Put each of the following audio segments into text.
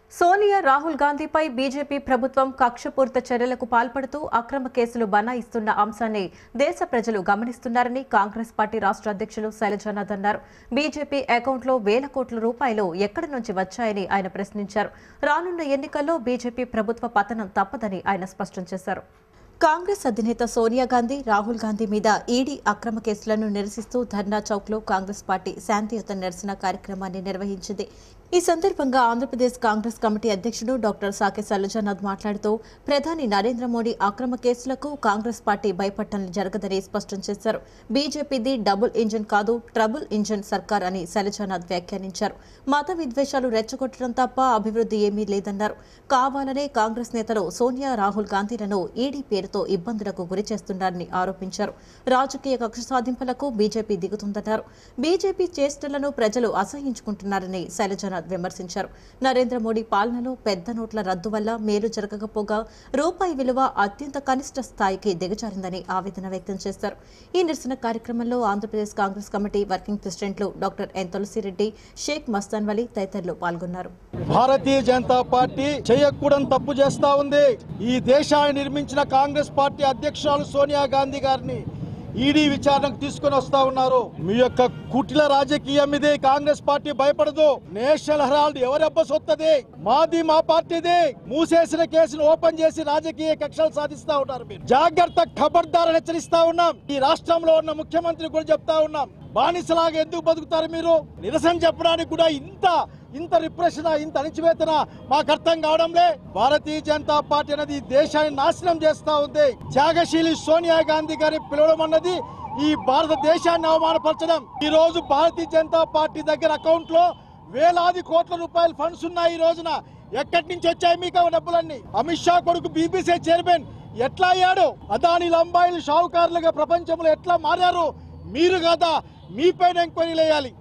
Sonia Rahul గాంధీపై BJP ప్రభుత్వం కక్షపూరిత చర్యలకు పాల్పడుతూ అక్రమ కేసులు బనాయిస్తున్న అంశాన్ని దేశ ప్రజలు గమనిస్తున్నారని కాంగ్రెస్ పార్టీ రాష్ట్ర అధ్యక్షులు శైలజానాథ్ అన్నారు బీజేపీ అకౌంట్లో వేల కోట్ల రూపాయలు ఎక్కడి నుంచి వచ్చాయని ఆయన ప్రశ్నించారు రానున్న ఎన్నికల్లో బీజేపీ ప్రభుత్వ పతనం తప్పదని ఆయన స్పష్టం చేశారు కాంగ్రెస్ అధినేత సోనియా గాంధీ రాహుల్ గాంధీ మీద ఈడీ అక్రమ కేసులను నిరసిస్తూ ధర్నా చౌక్ లో కాంగ్రెస్ పార్టీ శాంతియుత నిరసన కార్యక్రమాన్ని నిర్వహించింది ఈ సందర్భంగా ఆంధ్రప్రదేశ్ కాంగ్రెస్ కమిటీ అధ్యక్షుడు డాక్టర్ సాకే సల్లజనాథ్ మాట్లాడుతూ ప్రధాని నరేంద్ర మోడీ అక్రమ కేసులకు కాంగ్రెస్ పార్టీ భయపట్టం జరగదని స్పష్టం చేశారు బీజేపీది డబుల్ ఇంజిన్ కాదు ట్రబుల్ ఇంజిన్ సర్కార్ అని శైలజానాథ్ వ్యాఖ్యానించారు మత విద్వేషాలు రెచ్చగొట్టడం తప్ప అభివృద్ధి ఏమీ లేదన్నారు కావాలనే కాంగ్రెస్ నేతలు సోనియా రాహుల్ గాంధీలను ఈడీ పేరుతో ఇబ్బందులకు గురి చేస్తున్నారని ఆరోపించారు రాజకీయ కక్ష సాధింపులకు బీజేపీ దిగుతుందన్నారు బీజేపీ చేష్టలను ప్రజలు అసహించుకుంటున్నారని శైలజనాథ్ విమర్శించారు నరేంద్ర మోడీ పాలనలో పెద్ద నోట్ల రద్దు వల్ల మేలు జరగకపోగా రూపాయి విలువ అత్యంత కనిష్ట స్థాయికి దిగజారిందని ఆవేదన వ్యక్తం చేశారు ఈ నిరసన కార్యక్రమంలో ఆంధ్రప్రదేశ్ కాంగ్రెస్ కమిటీ వర్కింగ్ ప్రెసిడెంట్లు డాక్టర్ ఎన్ తులసిరెడ్డి షేక్ మస్తాన్ వలీ తదితరులు పాల్గొన్నారు భారతీయ జనతా పార్టీ చేయకూడని తప్పు చేస్తా ఉంది ఈ దేశాన్ని నిర్మించిన కాంగ్రెస్ పార్టీ అధ్యక్షురాలు సోనియా గాంధీ గారిని ఈడీ విచారణకు తీసుకొని వస్తా ఉన్నారు మీ యొక్క కుటిల రాజకీయం ఇది కాంగ్రెస్ పార్టీ భయపడదు నేషనల్ హెరాల్డ్ ఎవరెబ్బ సొత్తది మాది మా పార్టీది మూసేసిన కేసును ఓపెన్ చేసి రాజకీయ కక్షలు సాధిస్తా ఉన్నారు మీరు జాగ్రత్త ఖబర్దార్ హెచ్చరిస్తా ఉన్నాం ఈ రాష్ట్రంలో ఉన్న ముఖ్యమంత్రి కూడా చెప్తా ఉన్నాం బానిసలాగా ఎందుకు బతుకుతారు మీరు నిరసన చెప్పడానికి కూడా ఇంత ఇంత రిప్రెషన్ ఇంత అణిచివేతన మాకు అర్థం కావడంలే భారతీయ జనతా పార్టీ అనేది ఈ దేశాన్ని నాశనం చేస్తా ఉంది త్యాగశీలి సోనియా గాంధీ గారిని పిలవడం అన్నది ఈ భారతదేశాన్ని అవమానపరచడం ఈ రోజు భారతీయ జనతా పార్టీ దగ్గర అకౌంట్ లో వేలాది కోట్ల రూపాయల ఫండ్స్ ఉన్నాయి ఈ రోజున ఎక్కడి నుంచి వచ్చాయి మీకు ఆ డబ్బులన్నీ అమిత్ షా కొడుకు బీబీసీ చైర్మన్ ఎట్లా అయ్యాడు అదాని లంబాయిలు షావుకారులుగా ప్రపంచంలో ఎట్లా మారారు మీరు కదా మీపైన ఎంక్వైరీలు వేయాలి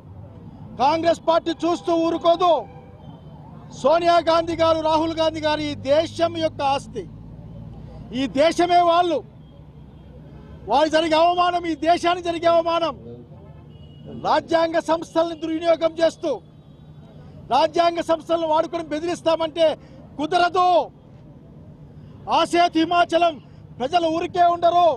కాంగ్రెస్ పార్టీ చూస్తూ ఊరుకోదు సోనియా గాంధీ గారు రాహుల్ గాంధీ గారు ఈ దేశం యొక్క ఆస్తి ఈ దేశమే వాళ్ళు వారి జరిగే అవమానం ఈ దేశానికి జరిగే అవమానం రాజ్యాంగ సంస్థలను దుర్వినియోగం చేస్తూ రాజ్యాంగ సంస్థలను వాడుకొని బెదిరిస్తామంటే కుదరదు ఆసేత్ హిమాచలం ప్రజలు ఊరికే ఉండరు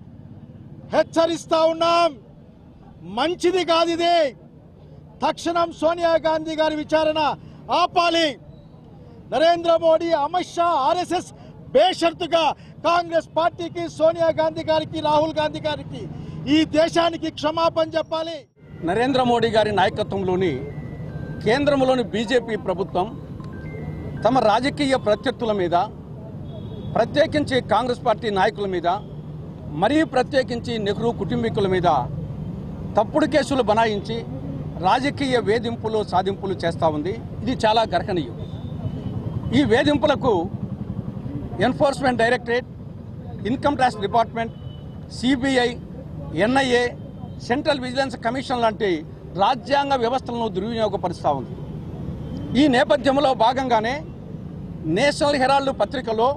హెచ్చరిస్తా ఉన్నాం మంచిది కాదు ఇది తక్షణం సోనియా గాంధీ గారి విచారణ ఆపాలి నరేంద్ర మోడీ అమిత్ షా ఆర్ఎస్ఎస్ బేషరతుగా కాంగ్రెస్ పార్టీకి సోనియా గాంధీ గారికి రాహుల్ గాంధీ గారికి ఈ దేశానికి క్షమాపణ చెప్పాలి నరేంద్ర మోడీ గారి నాయకత్వంలోని కేంద్రంలోని బీజేపీ ప్రభుత్వం తమ రాజకీయ ప్రత్యర్థుల మీద ప్రత్యేకించి కాంగ్రెస్ పార్టీ నాయకుల మీద మరీ ప్రత్యేకించి నెహ్రూ కుటుంబీకుల మీద తప్పుడు కేసులు బనాయించి రాజకీయ వేధింపులు సాధింపులు చేస్తూ ఉంది ఇది చాలా గర్హనీయం ఈ వేధింపులకు enforcement directorate income tax department CBI NIA central vigilance commission లాంటి రాజ్యాంగ వ్యవస్థలను దుర్వినియోగపరుస్తూ ఉంది ఈ నేపథ్యంలో భాగంగానే నేషనల్ హెరాల్డ్ పత్రికలో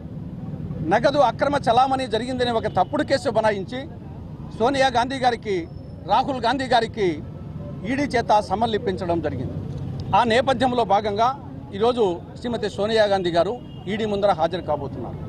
నగదు అక్రమ చలామణి జరిగిందని ఒక తప్పుడు కేసు బనాయించి సోనియా గాంధీ గారికి రాహుల్ గాంధీ గారికి ఈడీ చేత సమర్లిప్పించడం జరిగింది ఆ నేపథ్యంలో భాగంగా ఈరోజు శ్రీమతి సోనియా గాంధీ గారు ఈడీ ముందర హాజరు కాబోతున్నారు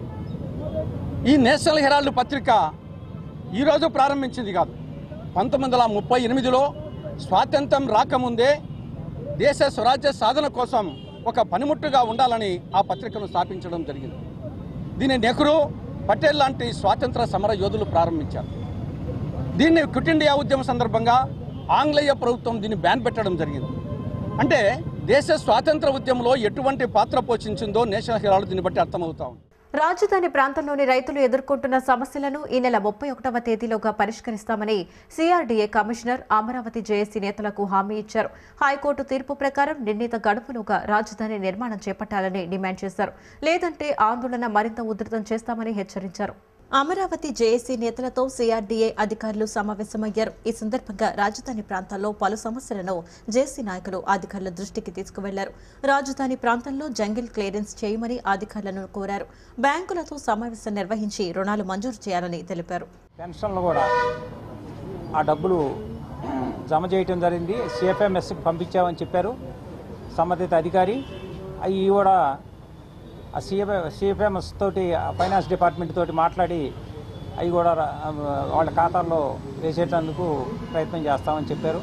ఈ నేషనల్ హెరాల్డ్ పత్రిక ఈరోజు ప్రారంభించింది కాదు పంతొమ్మిది వందల ముప్పై ఎనిమిదిలో స్వాతంత్రం రాకముందే దేశ స్వరాజ్య సాధన కోసం ఒక పనిముట్టుగా ఉండాలని ఆ పత్రికను స్థాపించడం జరిగింది దీన్ని నెహ్రూ పటేల్ లాంటి స్వాతంత్ర సమర యోధులు ప్రారంభించారు దీన్ని క్విట్ ఇండియా ఉద్యమ సందర్భంగా ఆంగ్లేయ ప్రభుత్వం దీన్ని బ్యాన్ పెట్టడం జరిగింది అంటే దేశ స్వాతంత్ర ఉద్యమంలో ఎటువంటి పాత్ర పోషించిందో నేషనల్ హెరాల్డ్ దీన్ని బట్టి అర్థమవుతా ఉంది రాజధాని ప్రాంతంలోని రైతులు ఎదుర్కొంటున్న సమస్యలను ఈ నెల ముప్పై ఒకటవ తేదీలోగా పరిష్కరిస్తామని సిఆర్డీఏ కమిషనర్ అమరావతి జేఏసీ నేతలకు హామీ ఇచ్చారు హైకోర్టు తీర్పు ప్రకారం నిర్ణీత గడువులోగా రాజధాని నిర్మాణం చేపట్టాలని డిమాండ్ చేశారు లేదంటే ఆందోళన మరింత ఉధృతం చేస్తామని హెచ్చరించారు అమరావతి జేఏసీ నేతలతో సిఆర్డీఏ అధికారులు సమావేశమయ్యారు ఈ సందర్భంగా రాజధాని ప్రాంతాల్లో పలు సమస్యలను జేసీ నాయకులు అధికారుల దృష్టికి తీసుకువెళ్లారు రాజధాని ప్రాంతంలో జంగిల్ క్లియరెన్స్ చేయమని అధికారులను కోరారు బ్యాంకులతో సమావేశం నిర్వహించి రుణాలు మంజూరు చేయాలని తెలిపారు పెన్షన్లు కూడా ఆ డబ్బులు జమ చేయటం జరిగింది సిఎఫ్ఎంఎస్కి పంపించామని చెప్పారు సంబంధిత అధికారి అవి కూడా ఆ సిఎఫ్ సిఎఫ్ఎంఎస్ తోటి ఆ ఫైనాన్స్ డిపార్ట్మెంట్ తోటి మాట్లాడి అవి కూడా రా- వాళ్ళ ఖాతాల్లో వేసేటందుకు ప్రయత్నం చేస్తామని చెప్పారు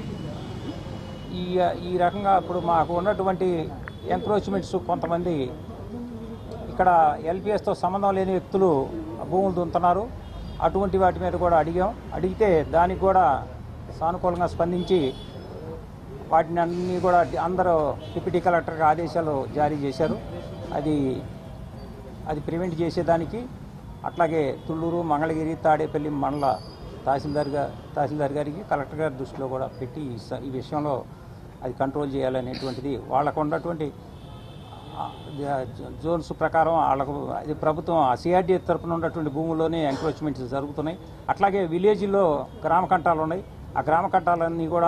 ఈ ఈ రకంగా ఇప్పుడు మాకు ఉన్నటువంటి ఎంక్రోచ్మెంట్స్ కొంతమంది ఇక్కడ ఎల్పిఎస్తో సంబంధం లేని వ్యక్తులు భూములు దున్నుతున్నారు అటువంటి వాటి మీద కూడా అడిగాం అడిగితే దానికి కూడా సానుకూలంగా స్పందించి వాటిని అన్ని కూడా అందరూ డిప్యూటీ కలెక్టర్కి ఆదేశాలు జారీ చేశారు అది అది ప్రివెంట్ చేసేదానికి అట్లాగే తుళ్ళూరు మంగళగిరి తాడేపల్లి మండల తహసీల్దార్ గా తహసీల్దార్ గారికి కలెక్టర్ గారి దృష్టిలో కూడా పెట్టి ఈ స- ఈ విషయంలో అది కంట్రోల్ చేయాలనేటువంటిది వాళ్ళకు ఉన్నటువంటి ఆ, జ- జోన్స్ ప్రకారం వాళ్ళకు అది ప్రభుత్వం సిఆర్డీ తరపున ఉన్నటువంటి భూముల్లోనే ఎంక్రోచ్మెంట్స్ జరుగుతున్నాయి అట్లాగే విలేజ్లో గ్రామ కంటాలు ఉన్నాయి ఆ గ్రామ కంటాలన్నీ కూడా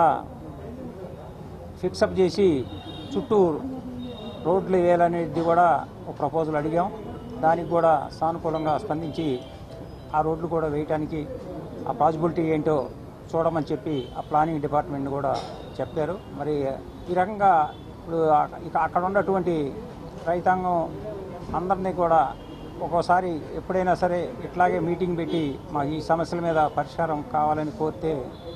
ఫిక్సప్ చేసి చుట్టూ రోడ్లు వేయాలనేది కూడా ఒక ప్రపోజల్ అడిగాం దానికి కూడా సానుకూలంగా స్పందించి ఆ రోడ్లు కూడా వేయటానికి ఆ పాసిబిలిటీ ఏంటో చూడమని చెప్పి ఆ ప్లానింగ్ డిపార్ట్మెంట్ కూడా చెప్పారు మరి ఈ రకంగా ఇప్పుడు ఆ- ఇక అక్కడ ఉన్నటువంటి రైతాంగం అందరినీ కూడా ఒక్కోసారి ఎప్పుడైనా సరే ఇట్లాగే మీటింగ్ పెట్టి మా ఈ సమస్యల మీద పరిష్కారం కావాలని కోరితే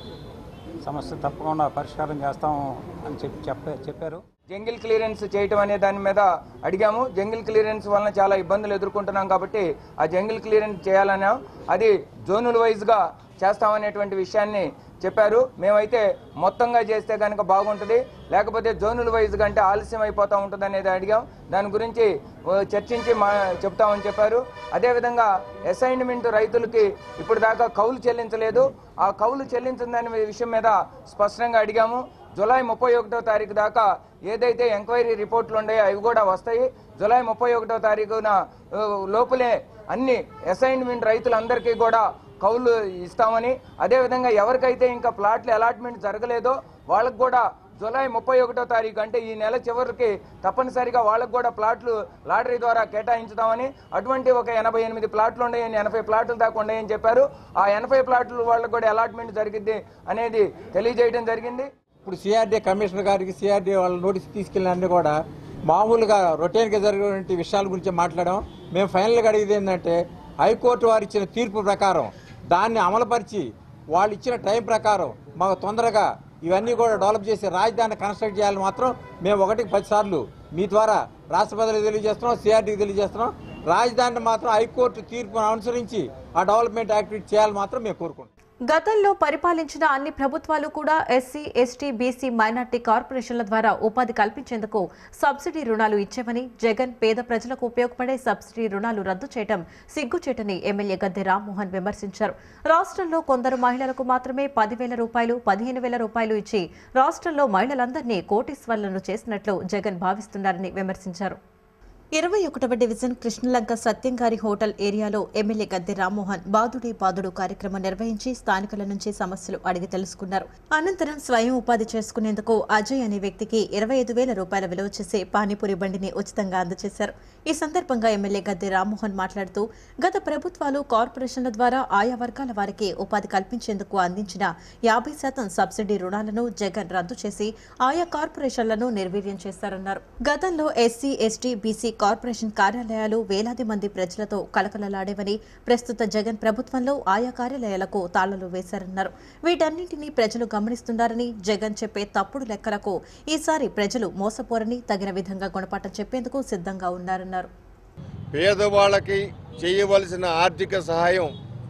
సమస్య తప్పకుండా పరిష్కారం చేస్తాం అని చెప్పి చెప్ప చెప్పారు జంగిల్ క్లియరెన్స్ చేయటం అనే దాని మీద అడిగాము జంగిల్ క్లియరెన్స్ వలన చాలా ఇబ్బందులు ఎదుర్కొంటున్నాం కాబట్టి ఆ జంగిల్ క్లియరెన్స్ చేయాలన్నా అది జోనుల వైజ్గా చేస్తామనేటువంటి విషయాన్ని చెప్పారు మేమైతే మొత్తంగా చేస్తే కనుక బాగుంటుంది లేకపోతే జోనుల వైజ్ కంటే ఆలస్యం అయిపోతూ ఉంటుంది అనేది అడిగాం దాని గురించి ఆ, చర్చించి మా చెప్తామని చెప్పారు అదేవిధంగా అసైన్మెంట్ రైతులకి ఇప్పుడు దాకా కౌలు చెల్లించలేదు ఆ కౌలు చెల్లించిందనే విషయం మీద స్పష్టంగా అడిగాము జులై ముప్పై ఒకటో తారీఖు దాకా ఏదైతే ఎంక్వైరీ రిపోర్ట్లు ఉన్నాయో అవి కూడా వస్తాయి జులై ముప్పై ఒకటో తారీఖున ఆ, లోపలే అన్ని అసైన్మెంట్ రైతులందరికీ కూడా కౌలు ఇస్తామని అదేవిధంగా ఎవరికైతే ఇంకా ప్లాట్లు అలాట్మెంట్ జరగలేదో వాళ్ళకు కూడా జూలై ముప్పై ఒకటో తారీఖు అంటే ఈ నెల చివరికి తప్పనిసరిగా వాళ్ళకు కూడా ప్లాట్లు లాటరీ ద్వారా కేటాయించుదామని అటువంటి ఒక ఎనభై ఎనిమిది ప్లాట్లు ఉన్నాయని ఎనభై ప్లాట్లు దాకా ఉన్నాయని చెప్పారు ఆ ఎనభై ప్లాట్లు వాళ్ళకు కూడా అలాట్మెంట్ జరిగింది అనేది తెలియజేయడం జరిగింది ఇప్పుడు సిఆర్డీ కమిషనర్ గారికి సిఆర్డీ వాళ్ళ నోటీస్ తీసుకెళ్ళిన కూడా మామూలుగా రొటీన్గా జరిగినటువంటి విషయాల గురించి మాట్లాడాం మేము ఫైనల్గా అడిగేది ఏంటంటే హైకోర్టు వారు ఇచ్చిన తీర్పు ప్రకారం దాన్ని అమలుపరిచి వాళ్ళు ఇచ్చిన టైం ప్రకారం మాకు తొందరగా ఇవన్నీ కూడా డెవలప్ చేసి రాజధాని కన్స్ట్రక్ట్ చేయాలని మాత్రం మేము ఒకటికి పది సార్లు మీ ద్వారా రాష్ట్రపతికి తెలియజేస్తున్నాం సిఆర్డీకి తెలియజేస్తున్నాం రాజధానిని మాత్రం హైకోర్టు తీర్పును అనుసరించి ఆ డెవలప్మెంట్ యాక్టివిటీ చేయాలని మాత్రం మేము కోరుకుంటున్నాం గతంలో పరిపాలించిన అన్ని ప్రభుత్వాలు కూడా ఎస్సీ ఎస్టీ బీసీ మైనార్టీ కార్పొరేషన్ల ద్వారా ఉపాధి కల్పించేందుకు సబ్సిడీ రుణాలు ఇచ్చేవని జగన్ పేద ప్రజలకు ఉపయోగపడే సబ్సిడీ రుణాలు రద్దు చేయడం సిగ్గుచేటని ఎమ్మెల్యే గద్దె రామ్మోహన్ విమర్శించారు రాష్ట్రంలో కొందరు మహిళలకు మాత్రమే పదివేల రూపాయలు పదిహేను వేల రూపాయలు ఇచ్చి రాష్ట్రంలో మహిళలందరినీ కోటీశ్వర్లను చేసినట్లు జగన్ భావిస్తున్నారని విమర్శించారు ఇరవై ఒకటవ డివిజన్ కృష్ణలంక సత్యంగారి హోటల్ ఏరియాలో ఎమ్మెల్యే గద్దె రామ్మోహన్ బాదుడే బాదుడు కార్యక్రమం నిర్వహించి స్థానికుల నుంచి సమస్యలు అడిగి తెలుసుకున్నారు అనంతరం స్వయం ఉపాధి చేసుకునేందుకు అజయ్ అనే వ్యక్తికి ఇరవై ఐదు వేల రూపాయల విలువ చేసే పానీపూరి బండిని ఉచితంగా అందజేశారు ఈ సందర్భంగా ఎమ్మెల్యే గద్దె రామ్మోహన్ మాట్లాడుతూ గత ప్రభుత్వాలు కార్పొరేషన్ల ద్వారా ఆయా వర్గాల వారికి ఉపాధి కల్పించేందుకు అందించిన యాభై శాతం సబ్సిడీ రుణాలను జగన్ రద్దు చేసి ఆయా కార్పొరేషన్లను నిర్వీర్యం చేశారన్నారు గతంలో ఎస్సీ ఎస్టీ బీసీ కార్పొరేషన్ కార్యాలయాలు వేలాది మంది ప్రజలతో కలకలలాడేవని ప్రస్తుత జగన్ ప్రభుత్వంలో ఆయా కార్యాలయాలకు తాళాలు వేశారన్నారు వీటన్నింటినీ ప్రజలు గమనిస్తున్నారని జగన్ చెప్పే తప్పుడు లెక్కలకు ఈసారి ప్రజలు మోసపోరని తగిన విధంగా గుణపాఠం చెప్పేందుకు సిద్ధంగా ఉన్నారన్నారు పేదవాళ్ళకి చేయవలసిన ఆర్థిక సహాయం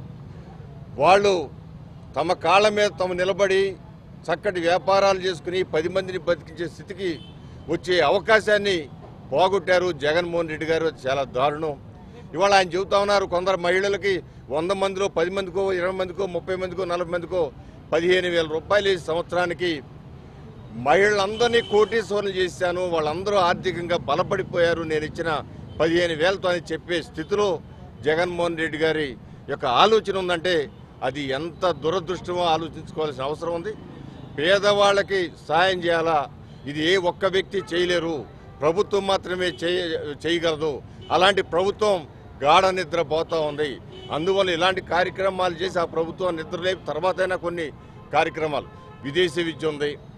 వాళ్ళు తమ కాళ్ళ మీద తమ నిలబడి చక్కటి వ్యాపారాలు చేసుకుని పది మందిని బతికించే స్థితికి వచ్చే అవకాశాన్ని పోగొట్టారు జగన్మోహన్ రెడ్డి గారు అది చాలా దారుణం ఇవాళ ఆయన చెబుతా ఉన్నారు కొందరు మహిళలకి వంద మందిలో పది మందికో ఇరవై మందికో ముప్పై మందికో నలభై మందికో పదిహేను వేల రూపాయలు ఈ సంవత్సరానికి మహిళలందరినీ కోటీశ్వరులు చేశాను వాళ్ళందరూ ఆర్థికంగా బలపడిపోయారు నేను ఇచ్చిన పదిహేను వేలతో అని చెప్పే స్థితిలో జగన్మోహన్ రెడ్డి గారి యొక్క ఆలోచన ఉందంటే అది ఎంత దురదృష్టమో ఆలోచించుకోవాల్సిన అవసరం ఉంది పేదవాళ్ళకి సాయం చేయాలా ఇది ఏ ఒక్క వ్యక్తి చేయలేరు ప్రభుత్వం మాత్రమే చేయ చేయగలదు అలాంటి ప్రభుత్వం గాఢ నిద్ర పోతా ఉంది అందువల్ల ఇలాంటి కార్యక్రమాలు చేసి ఆ ప్రభుత్వం నిద్రలేపి తర్వాతైనా కొన్ని కార్యక్రమాలు విదేశీ విద్య ఉంది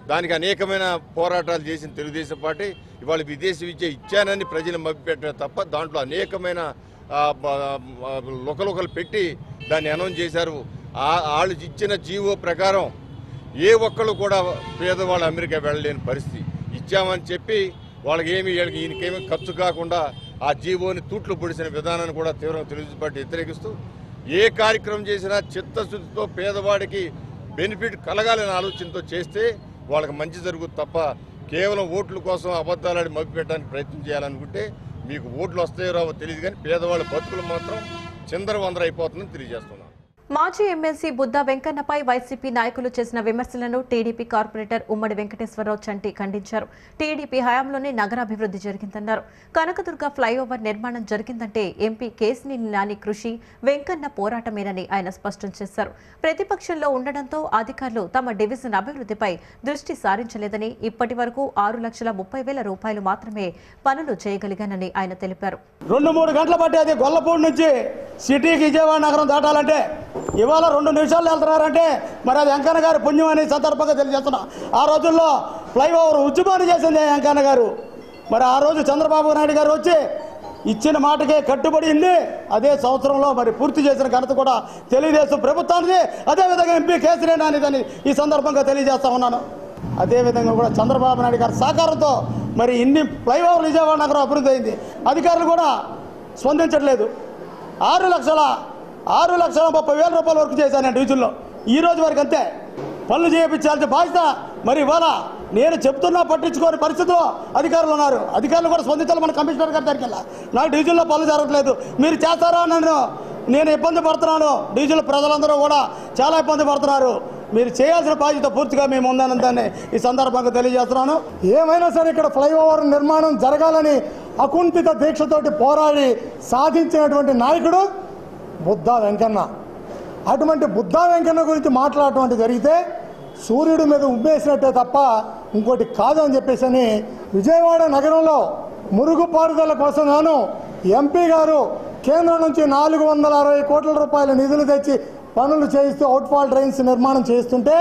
దానికి అనేకమైన పోరాటాలు చేసిన తెలుగుదేశం పార్టీ ఇవాళ విదేశీ విద్య ఇచ్చానని ప్రజలు మభ్యపెట్టడం తప్ప దాంట్లో అనేకమైన ఆ, బ- ఆ, లుకలుకలు పెట్టి దాన్ని అనౌన్స్ చేశారు ఆ- వాళ్ళు ఇచ్చిన జీవో ప్రకారం ఏ ఒక్కళ్ళు కూడా పేదవాళ్ళు అమెరికా వెళ్ళలేని పరిస్థితి ఇచ్చామని చెప్పి వాళ్ళకి ఏమి వీళ్ళకి ఈయనకేమీ ఖర్చు కాకుండా ఆ జీవోని తూట్లు పొడిచిన విధానాన్ని కూడా తీవ్రంగా తెలుగుదేశం పార్టీ వ్యతిరేకిస్తూ ఏ కార్యక్రమం చేసినా చిత్తశుద్ధితో పేదవాడికి బెనిఫిట్ కలగాలనే ఆలోచనతో చేస్తే వాళ్ళకి మంచి జరుగుతుంది తప్ప కేవలం ఓట్ల కోసం అబద్ధాలాడి మభ్యపెట్టడానికి ప్రయత్నం చేయాలనుకుంటే మీకు ఓట్లు వస్తాయో రావో తెలియదు కానీ పేదవాళ్ళ బతుకులు మాత్రం చిందరవందర అయిపోతుందని తెలియజేస్తున్నాను మాజీ ఎమ్మెల్సీ బుద్దా వెంకన్నపై వైసీపీ నాయకులు చేసిన విమర్శలను టీడీపీ కార్పొరేటర్ ఉమ్మడి వెంకటేశ్వరరావు చంటి ఖండించారు టీడీపీ హయాంలోనే నగరాభివృద్ధి జరిగిందన్నారు కనకదుర్గ ఫ్లైఓవర్ నిర్మాణం జరిగిందంటే ఎంపీ కేసినేని నాని కృషి వెంకన్న పోరాటమేనని ఆయన స్పష్టం చేశారు ప్రతిపక్షంలో ఉండడంతో అధికారులు తమ డివిజన్ అభివృద్ధిపై దృష్టి సారించలేదని ఇప్పటి వరకు ఆరు లక్షల ముప్పై వేల రూపాయలు మాత్రమే పనులు చేయగలిగానని ఆయన తెలిపారు రెండు మూడు గంటలు పట్టేది గొల్లపూడి నుంచి సిటీకి విజయవాడ నగరం దాటాలంటే ఇవాళ రెండు నిమిషాలు వెళ్తున్నారంటే మరి అది వెంకన్న గారి పుణ్యం అని సందర్భంగా తెలియజేస్తున్నా ఆ రోజుల్లో ఫ్లైఓవర్ ఉద్యమాన్ని చేసింది వెంకన్న గారు మరి ఆ రోజు చంద్రబాబు నాయుడు గారు వచ్చి ఇచ్చిన మాటకే కట్టుబడింది అదే సంవత్సరంలో మరి పూర్తి చేసిన ఘనత కూడా తెలుగుదేశం ప్రభుత్వానికి అదేవిధంగా ఎంపీ కేసీఆర్ నానిదని ఈ సందర్భంగా తెలియజేస్తా ఉన్నాను అదేవిధంగా కూడా చంద్రబాబు నాయుడు గారి సహకారంతో మరి ఇన్ని ఫ్లైఓవర్ విజయవాడ నగరం అభివృద్ధి అయింది అధికారులు కూడా స్పందించట్లేదు ఆరు లక్షల ఆరు లక్షల ముప్పై వేల రూపాయల వరకు చేశాను నేను డివిజన్లో ఈ రోజు వరకు అంతే పనులు చేయించాల్సిన బాధ్యత మరి ఇవాళ నేను చెప్తున్నా పట్టించుకోని పరిస్థితిలో అధికారులు ఉన్నారు అధికారులు కూడా స్పందించాలి మన కమిషనర్ గారి దగ్గరికి వెళ్ళా నా డివిజన్లో పనులు జరగట్లేదు మీరు చేస్తారా నన్ను నేను ఇబ్బంది పడుతున్నాను డివిజన్ ప్రజలందరూ కూడా చాలా ఇబ్బంది పడుతున్నారు మీరు చేయాల్సిన బాధ్యత పూర్తిగా మేము ఉందనందాన్ని ఈ సందర్భంగా తెలియజేస్తున్నాను ఏమైనా సరే ఇక్కడ ఫ్లైఓవర్ నిర్మాణం జరగాలని అకుంఠిత దీక్షతోటి పోరాడి సాధించినటువంటి నాయకుడు బుద్ధా వెంకన్న అటువంటి బుద్ధా వెంకన్న గురించి మాట్లాడటం జరిగితే సూర్యుడి మీద ఉమ్మేసినట్టే తప్ప ఇంకోటి కాదు అని చెప్పేసి అని విజయవాడ నగరంలో మురుగుపారుదల కోసం గాను ఎంపీ గారు కేంద్రం నుంచి నాలుగు వందల అరవై కోట్ల రూపాయల నిధులు తెచ్చి పనులు చేయిస్తూ అవుట్ఫాల్ డ్రైన్స్ నిర్మాణం చేస్తుంటే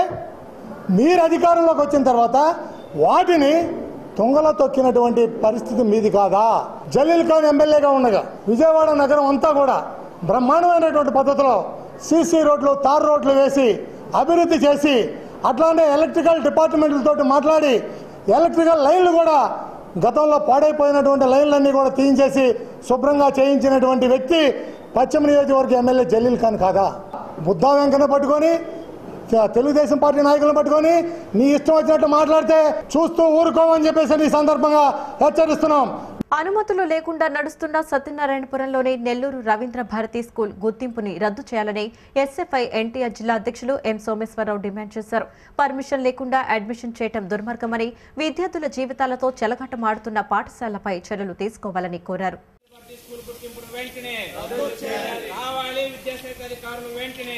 మీరు అధికారంలోకి వచ్చిన తర్వాత వాటిని తుంగలో తొక్కినటువంటి పరిస్థితి మీది కాదా జలీల్ ఖాన్ ఎమ్మెల్యేగా ఉండగా విజయవాడ నగరం అంతా కూడా బ్రహ్మాండమైనటువంటి పద్ధతిలో సీసీ రోడ్లు తార్ రోడ్లు వేసి అభివృద్ధి చేసి అట్లానే ఎలక్ట్రికల్ డిపార్ట్మెంట్లతో మాట్లాడి ఎలక్ట్రికల్ లైన్లు కూడా గతంలో పాడైపోయినటువంటి లైన్లన్నీ కూడా తీయించేసి శుభ్రంగా చేయించినటువంటి వ్యక్తి పశ్చిమ నియోజకవర్గ ఎమ్మెల్యే జలీల్ ఖాన్ కాదా బుద్ధా వెంకన్న పట్టుకొని తె- తెలుగుదేశం పార్టీ నాయకులను పట్టుకొని నీ ఇష్టం వచ్చినట్టు మాట్లాడితే చూస్తూ ఊరుకోమని చెప్పేసి ఈ సందర్భంగా హెచ్చరిస్తున్నాం అనుమతులు లేకుండా నడుస్తున్న సత్యనారాయణపురంలోని నెల్లూరు రవీంద్ర భారతి స్కూల్ గుర్తింపుని రద్దు చేయాలని ఎస్ఎఫ్ఐ ఎన్టీఆర్ జిల్లా అధ్యక్షులు ఎం సోమేశ్వరరావు డిమాండ్ చేశారు పర్మిషన్ లేకుండా అడ్మిషన్ చేయటం దుర్మార్గమని విద్యార్థుల జీవితాలతో చెలగాటమాడుతున్న పాఠశాలపై చర్యలు తీసుకోవాలని కోరారు స్కూల్ గుర్తింపును వెంటనే రావాలి విద్యాశాఖ అధికారులు వెంటనే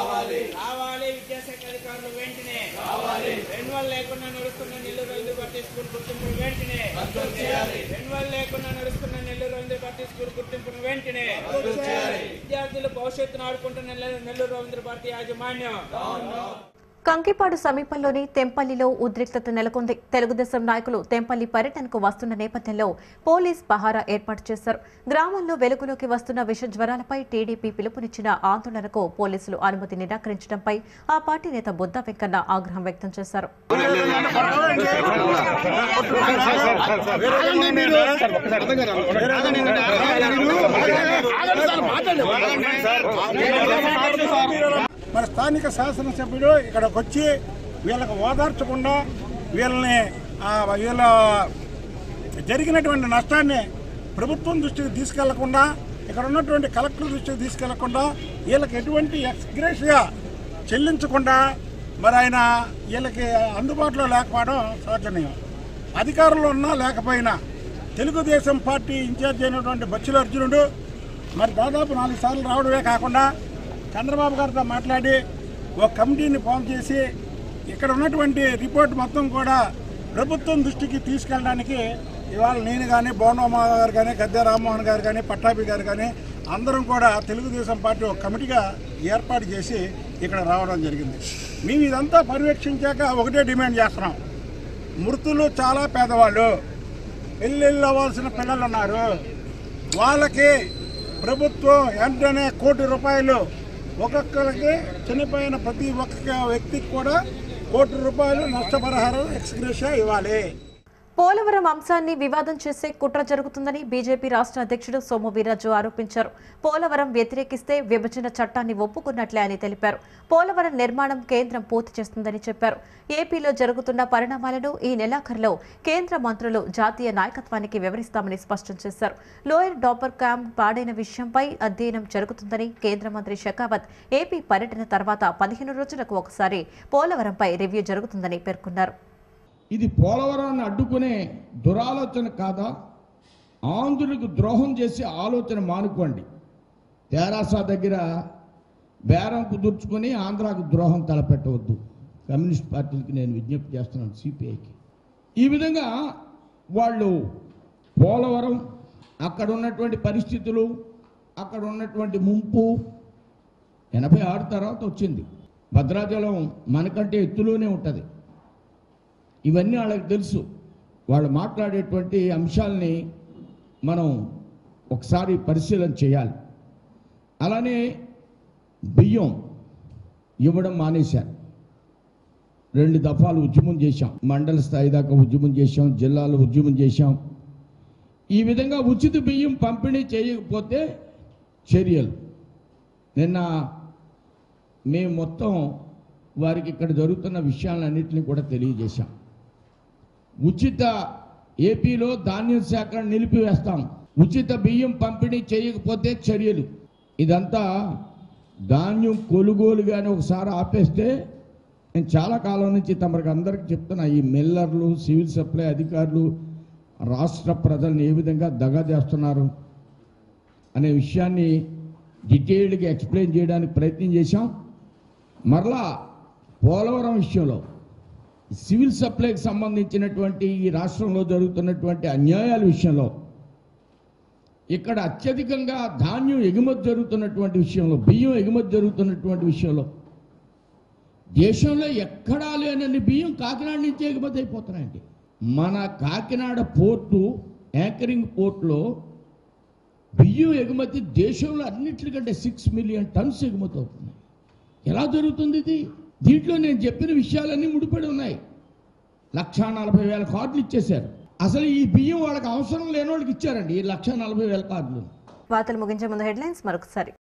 రావాలి విద్యాశాఖ అధికారులు వెంటనే రెన్యువల్ లేకుండా నడుస్తున్న నెల్లూరు రవీంద్రభారతి స్కూల్ గుర్తింపును వెంటనే రెన్యువల్ లేకుండా నడుస్తున్న నెల్లూరు రవీంద్రభారతి స్కూల్ గుర్తింపును వెంటనే విద్యార్థులు భవిష్యత్తును ఆడుకుంటున్న నెల్లూరు నెల్లూరు రవీంద్రభారతి యాజమాన్యం కంకిపాడు సమీపంలోని తెంపల్లిలో ఉద్రిక్తత నెలకొంది తెలుగుదేశం నాయకులు తెంపల్లి పర్యటనకు వస్తున్న నేపథ్యంలో పోలీస్ పహారా ఏర్పాటు చేశారు గ్రామంలో వెలుగులోకి వస్తున్న విష జ్వరాలపై టీడీపీ పిలుపునిచ్చిన ఆందోళనకు పోలీసులు అనుమతి నిరాకరించడంపై ఆ పార్టీ నేత బుద్ధ వెంకన్న ఆగ్రహం వ్యక్తం చేశారు మరి స్థానిక శాసనసభ్యుడు ఇక్కడికి వచ్చి వీళ్ళకి ఓదార్చకుండా వీళ్ళని ఆ, వీళ్ళ జరిగినటువంటి నష్టాన్ని ప్రభుత్వం దృష్టికి తీసుకెళ్లకుండా ఇక్కడ ఉన్నటువంటి కలెక్టర్ దృష్టికి తీసుకెళ్లకుండా వీళ్ళకి ఎటువంటి ఎక్స్గ్రేషియా చెల్లించకుండా మరి ఆయన వీళ్ళకి అందుబాటులో లేకపోవడం శోచనీయం అధికారంలో ఉన్నా లేకపోయినా తెలుగుదేశం పార్టీ ఇన్ఛార్జ్ అయినటువంటి బచ్చుల అర్జునుడు మరి దాదాపు నాలుగు సార్లు రావడమే కాకుండా చంద్రబాబు గారితో మాట్లాడి ఒక కమిటీని ఫామ్ చేసి ఇక్కడ ఉన్నటువంటి రిపోర్ట్ మొత్తం కూడా ప్రభుత్వం దృష్టికి తీసుకెళ్ళడానికి ఇవాళ నేను కానీ బోనమ్మ గారు కానీ గద్దె రామ్మోహన్ గారు కానీ పట్టాభి గారు కానీ అందరం కూడా తెలుగుదేశం పార్టీ ఒక కమిటీగా ఏర్పాటు చేసి ఇక్కడ రావడం జరిగింది మేము ఇదంతా పర్యవేక్షించాక ఒకటే డిమాండ్ చేస్తున్నాం మృతులు చాలా పేదవాళ్ళు పెళ్ళిళ్ళు అవ్వాల్సిన పిల్లలు ఉన్నారు వాళ్ళకి ప్రభుత్వం వెంటనే కోటి రూపాయలు ఒక్కొక్కరికి చనిపోయిన ప్రతి ఒక్క వ్యక్తికి కూడా కోటి రూపాయలు నష్టపరిహారం ఎక్స్గ్రేషియా ఇవ్వాలి పోలవరం అంశాన్ని వివాదం చేసే కుట్ర జరుగుతుందని బీజేపీ రాష్ట్ర అధ్యక్షుడు సోము వీర్రాజు ఆరోపించారు పోలవరం వ్యతిరేకిస్తే విభజన చట్టాన్ని ఒప్పుకున్నట్లే అని తెలిపారు పోలవరం నిర్మాణం కేంద్రం పూర్తి చేస్తుందని చెప్పారు ఏపీలో జరుగుతున్న పరిణామాలను ఈ నెలాఖరులో కేంద్ర మంత్రులు జాతీయ నాయకత్వానికి వివరిస్తామని స్పష్టం చేశారు లోయర్ డాపర్ క్యాంప్ పాడైన విషయంపై అధ్యయనం జరుగుతుందని కేంద్ర మంత్రి షెకావత్ ఏపీ పర్యటన తర్వాత పదిహేను రోజులకు ఒకసారి పోలవరంపై రివ్యూ జరుగుతుందని పేర్కొన్నారు ఇది పోలవరాన్ని అడ్డుకునే దురాలోచన కాదా ఆంధ్రులకు ద్రోహం చేసే ఆలోచన మానుకోండి తెరాస దగ్గర బేరం కుదుర్చుకొని ఆంధ్రాకు ద్రోహం తలపెట్టవద్దు కమ్యూనిస్ట్ పార్టీలకి నేను విజ్ఞప్తి చేస్తున్నాను సిపిఐకి ఈ విధంగా వాళ్ళు పోలవరం అక్కడ ఉన్నటువంటి పరిస్థితులు అక్కడ ఉన్నటువంటి ముంపు ఎనభై ఆరు తర్వాత వచ్చింది భద్రాచలం మనకంటే ఎత్తులోనే ఉంటుంది ఇవన్నీ వాళ్ళకి తెలుసు వాళ్ళు మాట్లాడేటువంటి అంశాలని మనం ఒకసారి పరిశీలన చేయాలి అలానే బియ్యం ఇవ్వడం మానేశారు రెండు దఫాలు ఉద్యమం చేశాం మండల స్థాయి దాకా ఉద్యమం చేశాం జిల్లాలో ఉద్యమం చేశాం ఈ విధంగా ఉచిత బియ్యం పంపిణీ చేయకపోతే చర్యలు నిన్న మేము మొత్తం వారికి ఇక్కడ జరుగుతున్న విషయాలన్నింటినీ కూడా తెలియజేశాం ఉచిత ఏపీలో ధాన్యం సేకరణ నిలిపివేస్తాం ఉచిత బియ్యం పంపిణీ చేయకపోతే చర్యలు ఇదంతా ధాన్యం కొనుగోలుగానే ఒకసారి ఆపేస్తే నేను చాలా కాలం నుంచి తమరికి అందరికీ చెప్తున్నా ఈ మిల్లర్లు సివిల్ సప్లై అధికారులు రాష్ట్ర ప్రజల్ని ఏ విధంగా దగా చేస్తున్నారు అనే విషయాన్ని డీటెయిల్డ్గా ఎక్స్ప్లెయిన్ చేయడానికి ప్రయత్నం చేశాం మరలా పోలవరం విషయంలో సివిల్ సప్లైకి సంబంధించినటువంటి ఈ రాష్ట్రంలో జరుగుతున్నటువంటి అన్యాయాల విషయంలో ఇక్కడ అత్యధికంగా ధాన్యం ఎగుమతి జరుగుతున్నటువంటి విషయంలో బియ్యం ఎగుమతి జరుగుతున్నటువంటి విషయంలో దేశంలో ఎక్కడా లేనన్ని బియ్యం కాకినాడ నుంచి ఎగుమతి అయిపోతున్నాయండి మన కాకినాడ పోర్టు యాంకరింగ్ పోర్టులో బియ్యం ఎగుమతి దేశంలో అన్నిటికంటే సిక్స్ మిలియన్ టన్స్ ఎగుమతి అవుతున్నాయి ఎలా జరుగుతుంది ఇది దీంట్లో నేను చెప్పిన విషయాలన్నీ ముడిపడి ఉన్నాయి లక్షా నలభై వేల కార్డులు ఇచ్చేశారు అసలు ఈ బియ్యం వాళ్ళకి అవసరం లేని వాళ్ళకి ఇచ్చారండి ఈ లక్ష నలభై వేల కార్డులు వార్తలు ముగించే ముందు హెడ్లైన్స్ మరొకసారి